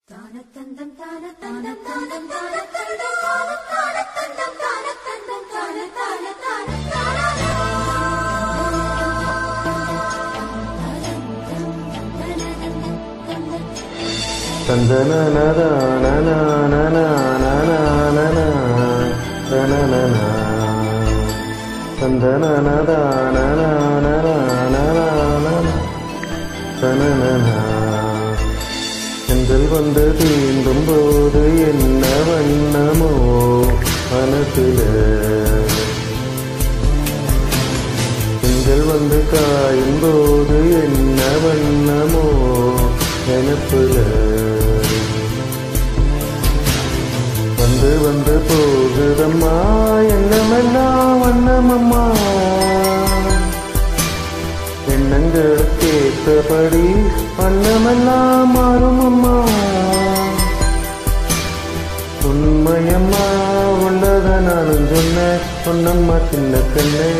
தானத்தந்தம் தான தானம் தானம் தான தந்தம் தான தான தந்தம் தான தந்தம் தான தான தான சென்றல் வந்து தீண்டும் போது என்ன வண்ணமோ மனசுல சென்றல் வந்து காயும் போது என்ன வண்ணமோ நினப்புல வந்து வந்து போகுதம்மா எண்ணமெல்லாம் வண்ணமம்மா எண்ணங்களுக்கு ஏற்றபடி வண்ணமெல்லாம் மாறும் அம்மா உண்மையம்மா உள்ளத நானும் சொன்னேன் பொன்னம்மா சின்ன கண்ணே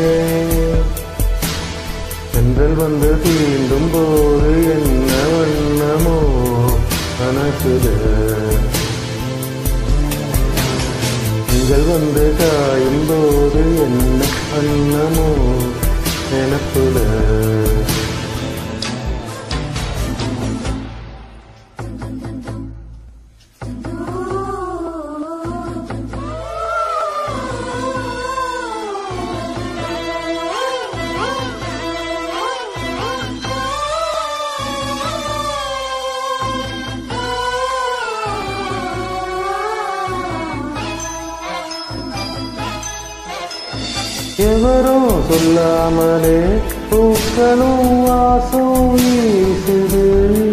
சென்றல் வந்து தீண்டும் போது என்ன வண்ணமோ கணக்குல நீங்கள் வந்து காயும் போது என்ன வண்ணமோ நினப்புல எவரும் சொல்லாமலே பூக்களும் வாசம் வீசுது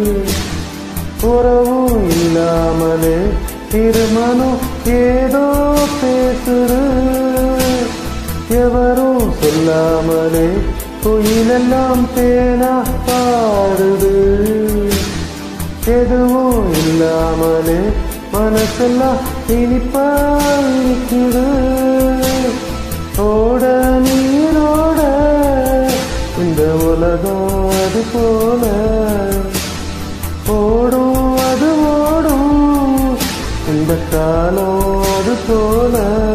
உறவும் இல்லாமலே திருமணம் ஏதோ பேசுது எவரும் சொல்லாமலே குயிலெல்லாம் தேனா பாடுது எதுவும் இல்லாமலே மனசெல்லாம் இனிப்பா இருக்குது ஓட நீரோட இந்த உலகம் அது போல ஓடும் அது ஓடும் இந்த காலம் அது போல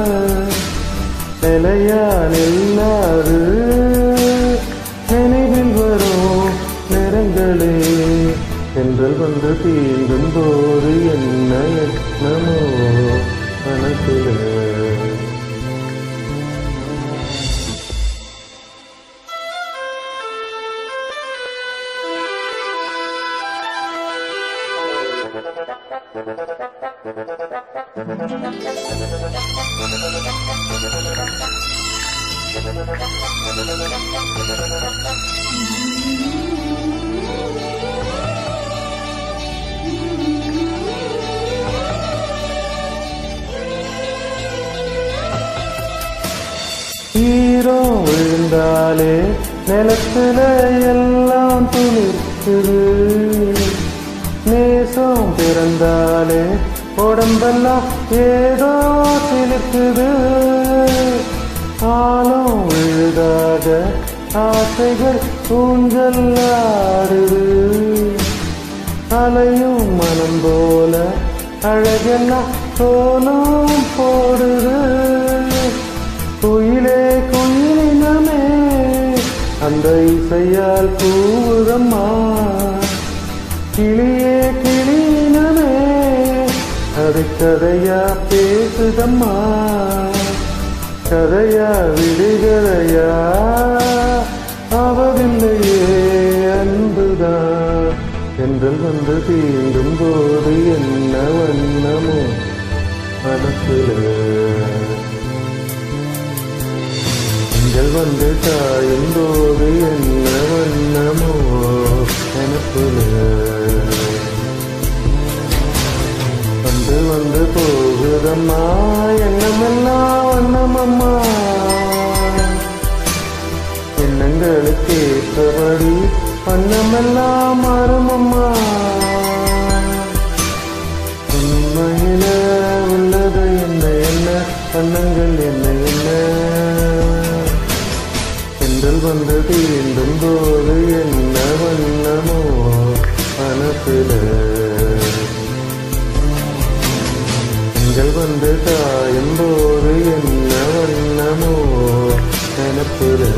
நிலையா நில்லாது நினைவில் வரும் நிறங்களே என்றல் வந்து தீண்டும் போது என்ன எண்ணமோ மனசுல ஈரம் விழுந்தாலே நிலத்துல எல்லாம் துளிர்க்குது நேசம் பிறந்தாலே உடம்பெல்லாம் ஏதோ சிலிர்க்குது ஆழம் விழுதாக ஆசைகள் ஊஞ்சல் ஆடுது அலையும் மனம் போல அழகெல்லாம் கோலம் போடுது குயிலே குயிலினமே அந்த இசையால் கூவுதம்மா கிளியே கிளியினமே அது கதையா பேசுதம்மா கதையா விடுகதையா அவதில்லையே அன்புதான் என்றல் வந்து தீண்டும் போது என்ன வண்ணமோ மனசுல நீங்கள் வந்து காயும் போது என்ன வண்ணமோ எனக்குல வந்து வந்து போகுதம்மா எண்ணமெல்லாம் வண்ணமம்மா எண்ணங்களுக்கு ஏற்றபடி வண்ணமெல்லாம் மாறுமம்மா உண்மையில உள்ளது என்ன என்ன வண்ணங்கள் என்ன என்ன சென்றல் வந்து தீண்டும் போது என்ன வண்ணமோ மனசுல அனுப்புதே